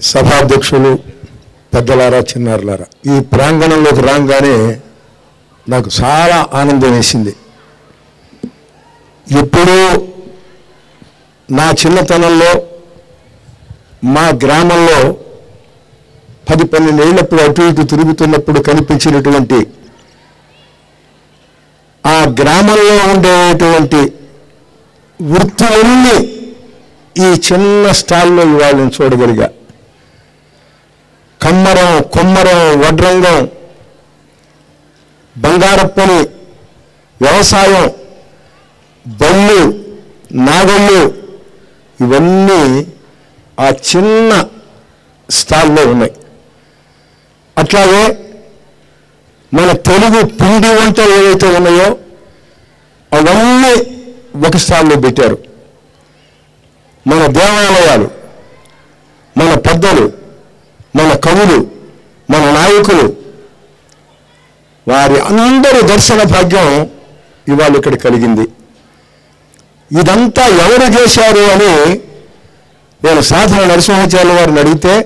సభాధ్యక్షులు పెద్దలారా చిన్నారులారా ఈ ప్రాంగణంలోకి రాగానే నాకు చాలా ఆనందం వేసింది ఎప్పుడూ నా చిన్నతనంలో మా గ్రామంలో పది పన్నెండేళ్లప్పుడు అటు ఇటు తిరుగుతున్నప్పుడు కనిపించినటువంటి ఆ గ్రామంలో ఉండేటువంటి వృత్తులన్నీ ఈ చిన్న స్టాల్లో ఇవాళ నేను చూడగలిగా కమ్మరం కొమ్మరం వడ్రంగం బంగారప్పని వ్యవసాయం బళ్ళు నాగళ్ళు ఇవన్నీ ఆ చిన్న స్టాల్లో ఉన్నాయి అట్లాగే మన తెలుగు పిండి వంటలు ఏవైతే ఉన్నాయో అవన్నీ ఒక స్టాల్లో పెట్టారు మన దేవాలయాలు మన పెద్దలు మన కవులు మన నాయకులు వారి అందరి దర్శన భాగ్యం ఇవాళ ఇక్కడ కలిగింది ఇదంతా ఎవరు చేశారు అని నేను సాధన నరసింహాచార్య వారిని అడిగితే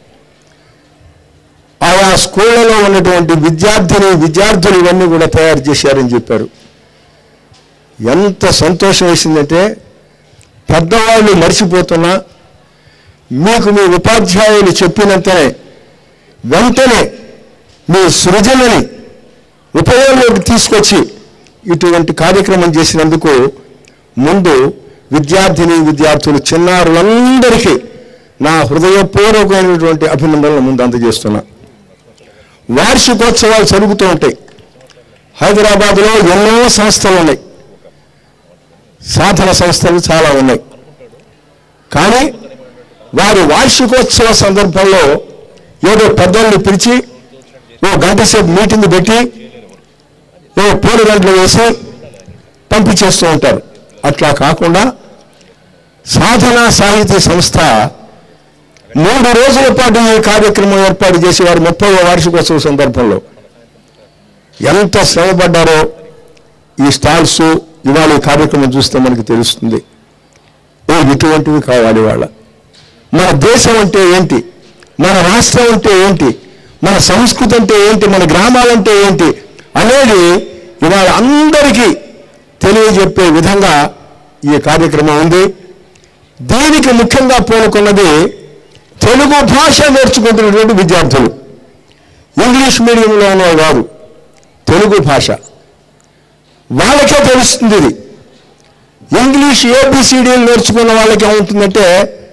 ఆయా స్కూళ్ళలో ఉన్నటువంటి విద్యార్థిని విద్యార్థులు ఇవన్నీ కూడా తయారు చేశారని చెప్పారు ఎంత సంతోషం వేసిందంటే పెద్దవాళ్ళు మర్చిపోతున్నా మీకు మీ ఉపాధ్యాయులు చెప్పినంతనే వెంటనే మీ సృజనని ఉపయోగంలోకి తీసుకొచ్చి ఇటువంటి కార్యక్రమం చేసినందుకు ముందు విద్యార్థిని విద్యార్థులు చిన్నారులందరికీ నా హృదయపూర్వకమైనటువంటి అభినందనలు ముందు అందజేస్తున్నా వార్షికోత్సవాలు జరుగుతూ ఉంటాయి హైదరాబాద్లో ఎన్నో సంస్థలు ఉన్నాయి సాధన సంస్థలు చాలా ఉన్నాయి కానీ వారి వార్షికోత్సవ సందర్భంలో ఏదో పెద్దల్ని పిలిచి ఓ గంట సేపు మీటింగ్ పెట్టి ఓ పూల గంటలు వేసి పంపించేస్తూ ఉంటారు అట్లా కాకుండా సాధన సాహితీ సంస్థ మూడు రోజుల పాటు ఈ కార్యక్రమం ఏర్పాటు చేసి వారి ముప్పై వార్షికోత్సవ సందర్భంలో ఎంత శ్రమపడ్డారో ఈ స్టాల్స్ ఇవాళ ఈ కార్యక్రమం చూస్తే మనకి తెలుస్తుంది ఓ ఇటువంటివి కావాలి వాళ్ళ మన దేశం అంటే ఏంటి మన రాష్ట్రం అంటే ఏంటి మన సంస్కృతి అంటే ఏంటి మన గ్రామాలంటే ఏంటి అనేది ఇవాళ అందరికీ తెలియజెప్పే విధంగా ఈ కార్యక్రమం ఉంది దీనికి ముఖ్యంగా పూనుకున్నది తెలుగు భాష నేర్చుకుంటున్నటువంటి విద్యార్థులు ఇంగ్లీష్ మీడియంలోనే వారు తెలుగు భాష వాళ్ళకే తెలుస్తుంది ఇది ఇంగ్లీష్ ఏబిసిడీలు నేర్చుకున్న వాళ్ళకి ఏమవుతుందంటే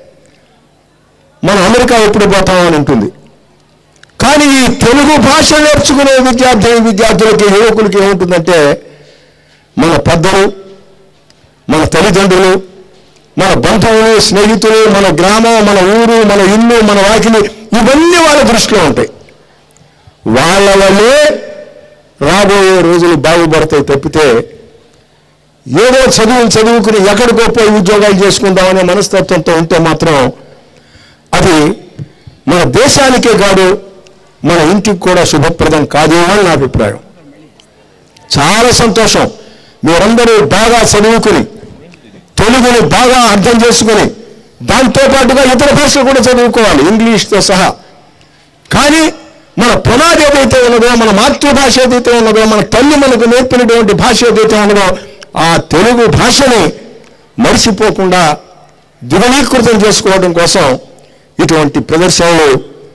మనం అమెరికా ఎప్పుడు పోతామని ఉంటుంది కానీ ఈ తెలుగు భాష నేర్చుకునే విద్యార్థి విద్యార్థులకి యువకులకి ఏముంటుందంటే మన పెద్దలు మన తల్లిదండ్రులు మన బంధువులు స్నేహితులు మన గ్రామం మన ఊరు మన ఇల్లు మన వాకిలి ఇవన్నీ వాళ్ళ దృష్టిలో ఉంటాయి వాళ్ళ వల్లే రాబోయే రోజులు బాగుపడతాయి తప్పితే ఏదో చదువులు చదువుకుని ఎక్కడికో పోయి ఉద్యోగాలు చేసుకుందామనే మనస్తత్వంతో ఉంటే మాత్రం అది మన దేశానికే కాదు మన ఇంటికి కూడా శుభప్రదం కాదేమో అని నా అభిప్రాయం చాలా సంతోషం మీరందరూ బాగా చదువుకుని తెలుగుని బాగా అర్థం చేసుకుని దాంతో పాటుగా ఇతర భాషలు కూడా చదువుకోవాలి ఇంగ్లీష్తో సహా కానీ మన పునాది ఏదైతే ఉన్నదో మన మాతృభాష ఏదైతే ఉన్నదో మన తల్లి మనకు నేర్పినటువంటి భాష ఏదైతే ఉన్నదో ఆ తెలుగు భాషని మర్చిపోకుండా ద్విగుణీకృతం చేసుకోవడం కోసం ఇటువంటి ప్రదర్శనలు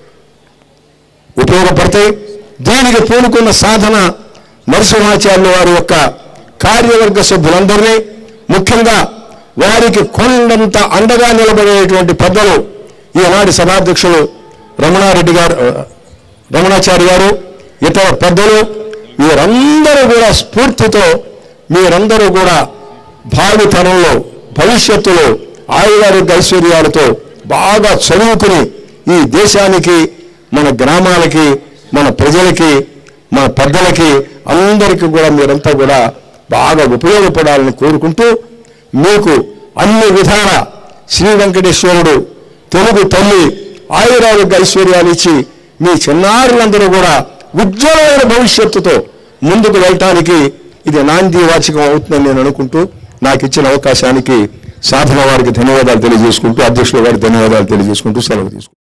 ఉపయోగపడతాయి దీనికి పూనుకున్న సాధన నరసింహాచార్యుల వారి యొక్క కార్యవర్గ సభ్యులందరినీ ముఖ్యంగా వారికి కొండంత అండగా నిలబడేటువంటి పెద్దలు ఈనాటి సభాధ్యక్షులు రమణారెడ్డి గారు రమణాచారి గారు ఇతర పెద్దలు వీరందరూ కూడా స్ఫూర్తితో మీరందరూ కూడా భావితరంలో భవిష్యత్తులో ఆయురారోగ్య ఐశ్వర్యాలతో బాగా చదువుకుని ఈ దేశానికి మన గ్రామాలకి మన ప్రజలకి మన పెద్దలకి అందరికీ కూడా మీరంతా కూడా బాగా ఉపయోగపడాలని కోరుకుంటూ మీకు అన్ని విధాల శ్రీ వెంకటేశ్వరుడు తెలుగు తల్లి ఆయురారోగ్య ఐశ్వర్యాలు ఇచ్చి మీ చిన్నారులందరూ కూడా ఉజ్వలమైన భవిష్యత్తుతో ముందుకు వెళ్ళటానికి ఇది నాంది వాచకం అవుతుందని నేను అనుకుంటూ నాకు ఇచ్చిన అవకాశానికి సాధన వారికి ధన్యవాదాలు తెలియజేసుకుంటూ అధ్యక్షుల వారికి ధన్యవాదాలు తెలియజేసుకుంటూ సెలవు తీసుకుంటాను